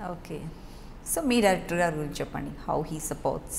Okay so మీ director గారి గురించి చెప్పండి హౌ హీ సపోర్ట్స్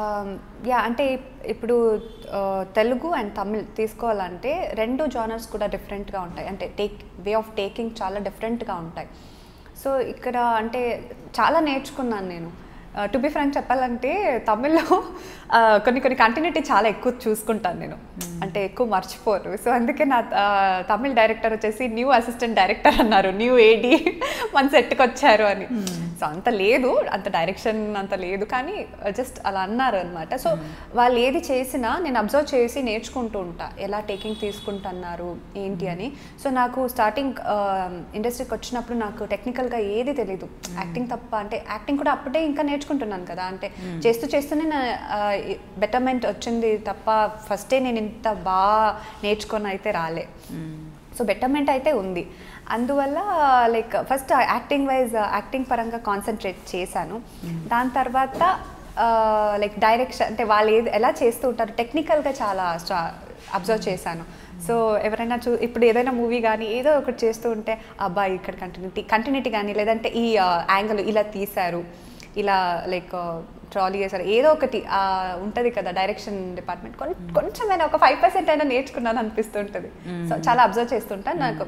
యా అంటే ఇప్పుడు ఆ, తెలుగు అండ్ తమిళ్ తీసుకోవాలంటే రెండు జానర్స్ కూడా డిఫరెంట్గా ఉంటాయి అంటే టేక్ వే ఆఫ్ టేకింగ్ చాలా డిఫరెంట్గా ఉంటాయి సో ఇక్కడ అంటే చాలా నేర్చుకున్నాను నేను టు బి ఫ్రాంక్ చెప్పాలంటే తమిళ్లో ఆ, కొన్ని కొన్ని కంటిన్యూటీ చాలా ఎక్కువ చూసుకుంటాను నేను అంటే ఎక్కువ మర్చిపోరు సో అందుకే నా ఆ, తమిళ్ డైరెక్టర్ వచ్చేసి న్యూ అసిస్టెంట్ డైరెక్టర్ అన్నారు న్యూ ఏడి మన సెట్కి వచ్చారు అని సో అంత లేదు అంత డైరెక్షన్ అంత లేదు కానీ జస్ట్ అలా అన్నారు అనమాట సో వాళ్ళు ఏది చేసినా నేను అబ్జర్వ్ చేసి నేర్చుకుంటూ ఉంటా ఎలా టేకింగ్ తీసుకుంటున్నారు ఏంటి అని సో నాకు స్టార్టింగ్ ఇండస్ట్రీకి వచ్చినప్పుడు నాకు టెక్నికల్గా ఏది తెలీదు యాక్టింగ్ తప్ప అంటే యాక్టింగ్ కూడా అప్పుడే ఇంకా నేర్చుకుంటున్నాను కదా అంటే చేస్తూ చేస్తూనే నా బెటర్మెంట్ వచ్చింది తప్ప ఫస్టే నేను ఇంత బాగా నేర్చుకొని అయితే రాలే సో బెటర్మెంట్ అయితే ఉంది అందువల్ల like first acting wise acting పరంగా కాన్సన్ట్రేట్ చేశాను దాని తర్వాత లైక్ డైరెక్షన్ అంటే వాళ్ళు ఏది ఎలా చేస్తూ ఉంటారు టెక్నికల్గా చాలా అబ్జర్వ్ చేశాను సో ఎవరైనా చూ ఇప్పుడు ఏదైనా మూవీ కానీ ఏదో ఒకటి చేస్తూ ఉంటే అబ్బాయి ఇక్కడ కంటిన్యూటీ కంటిన్యూటీ కానీ లేదంటే ఈ యాంగిల్ ఇలా తీశారు ఇలా లైక్ ట్రాలీ చేశారు ఏదో ఒకటి ఉంటుంది కదా డైరెక్షన్ డిపార్ట్మెంట్ కొంచెమైనా ఒక ఫైవ్ పర్సెంట్ అయినా నేర్చుకున్నాను అనిపిస్తుంటుంది సో చాలా అబ్జర్వ్ చేస్తుంటాను నాకు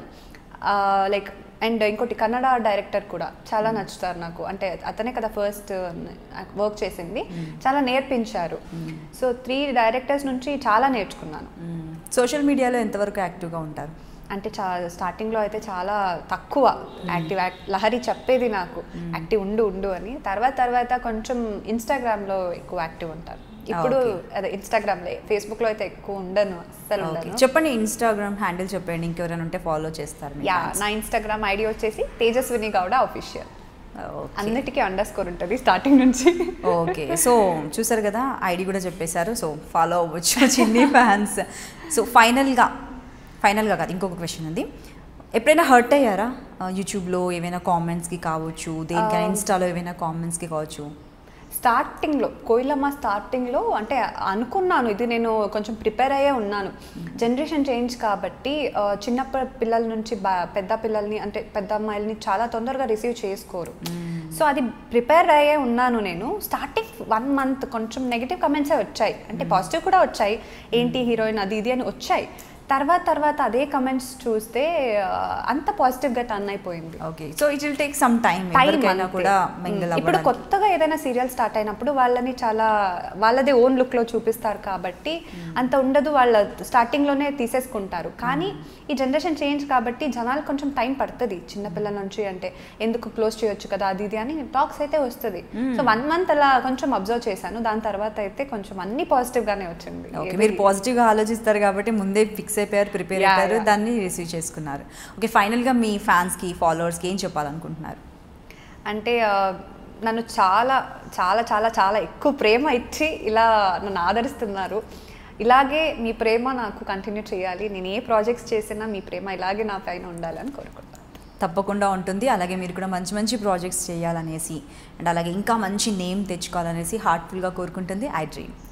లైక్ అండ్ ఇంకోటి కన్నడ డైరెక్టర్ కూడా చాలా నచ్చుతారు నాకు అంటే అతనే కదా ఫస్ట్ వర్క్ చేసింది చాలా నేర్పించారు సో త్రీ డైరెక్టర్స్ నుంచి చాలా నేర్చుకున్నాను సోషల్ మీడియాలో ఎంతవరకు యాక్టివ్గా ఉంటారు అంటే చా స్టార్టింగ్లో అయితే చాలా తక్కువ యాక్టివ్ యాక్ట్ లహరి చెప్పేది నాకు యాక్టివ్ ఉండు ఉండు అని తర్వాత తర్వాత కొంచెం ఇన్స్టాగ్రామ్లో ఎక్కువ యాక్టివ్ ఉంటారు ఇప్పుడు అదే ఇన్స్టాగ్రామ్లో ఫేస్బుక్లో అయితే ఎక్కువ ఉండను అస్సలు ఓకే ఉండను చెప్పండి ఇన్స్టాగ్రామ్ హ్యాండిల్ చెప్పండి ఇంకెవరైనా ఉంటే ఫాలో చేస్తారు మీ యా fans. నా ఇన్స్టాగ్రామ్ ఐడి వచ్చేసి తేజస్విని గౌడ అఫీషియల్ ఓకే. అన్నిటికీ అండర్ స్కోర్ ఉంటుంది స్టార్టింగ్ నుంచి ఓకే సో చూసారు కదా ఐడి కూడా చెప్పేశారు సో ఫాలో అవ్వచ్చు చిన్ని ఫ్యాన్స్ సో ఫైనల్గా ఫైనల్గా కాదు ఇంకొక క్వశ్చన్ ఉంది ఎప్పుడైనా హర్ట్ అయ్యారా యూట్యూబ్లో ఏమైనా కామెంట్స్కి కావచ్చు దేనికైనా ఇన్స్టాలో ఏమైనా కామెంట్స్కి కావచ్చు స్టార్టింగ్లో కోయిలమ్మ స్టార్టింగ్లో అంటే అనుకున్నాను ఇది నేను కొంచెం ప్రిపేర్ అయ్యే ఉన్నాను జనరేషన్ చేంజ్ కాబట్టి ఆ, చిన్న ప- పిల్లల నుంచి బా- పెద్ద పిల్లల్ని అంటే పెద్ద అమ్మాయిల్ని చాలా తొందరగా రిసీవ్ చేసుకోరు సో అది ప్రిపేర్ అయ్యే ఉన్నాను నేను స్టార్టింగ్ వన్ మంత్ కొంచెం నెగిటివ్ కమెంట్సే వచ్చాయి అంటే పాజిటివ్ కూడా వచ్చాయి ఏంటి హీరోయిన్ అది ఇది అని వచ్చాయి తర్వాత తర్వాత అదే కమెంట్స్ చూస్తే ఆ, అంత పాజిటివ్గా టర్న్ అయిపోయింది okay so it will take some time time ఎవరికైనా అంతే. కూడా మ్మ్. మింగిల్ ఇప్పుడు కొత్తగా ఏదైనా సీరియల్ స్టార్ట్ అయినప్పుడు వాళ్ళని చాలా వాళ్ళదే ఓన్ లుక్ లో చూపిస్తారు కాబట్టి అంత ఉండదు వాళ్ళ స్టార్టింగ్ లోనే తీసేసుకుంటారు కానీ ఈ జనరేషన్ చేంజ్ కాబట్టి జనాలు కొంచెం టైం పడుతుంది చిన్నపిల్లల నుంచి అంటే ఎందుకు క్లోజ్ చేయొచ్చు కదా అది ఇది అని టాక్స్ అయితే వస్తుంది సో వన్ మంత్ అలా కొంచెం అబ్జర్వ్ చేశాను దాని తర్వాత అయితే కొంచెం అన్ని పాజిటివ్ గానే వచ్చింది ఓకే ఏది- మీరు పాజిటివ్గా ఆలోచిస్తారు కాబట్టి ముందే ఫిక్స్ అయిపోయారు ప్రిపేర్ Yeah, అయిపోయారు yeah. దాన్ని రిసీవ్ చేసుకున్నారు ఓకే ఫైనల్గా మీ ఫ్యాన్స్కి ఫాలోవర్స్కి ఏం చెప్పాలనుకుంటున్నారు అంటే ఆ, నన్ను చాలా చాలా చాలా చాలా ఎక్కువ ప్రేమ ఇచ్చి ఇలా నన్ను ఆదరిస్తున్నారు ఇలాగే మీ ప్రేమ నాకు కంటిన్యూ చేయాలి నేను ఏ ప్రాజెక్ట్స్ చేసినా మీ ప్రేమ ఇలాగే నా పైన ఉండాలని కోరుకుంటాను తప్పకుండా ఉంటుంది అలాగే మీరు కూడా మంచి మంచి ప్రాజెక్ట్స్ చేయాలనేసి అండ్ అలాగే ఇంకా మంచి నేమ్ తెచ్చుకోవాలనేసి హార్ట్ఫుల్గా కోరుకుంటుంది ఐ డ్రీమ్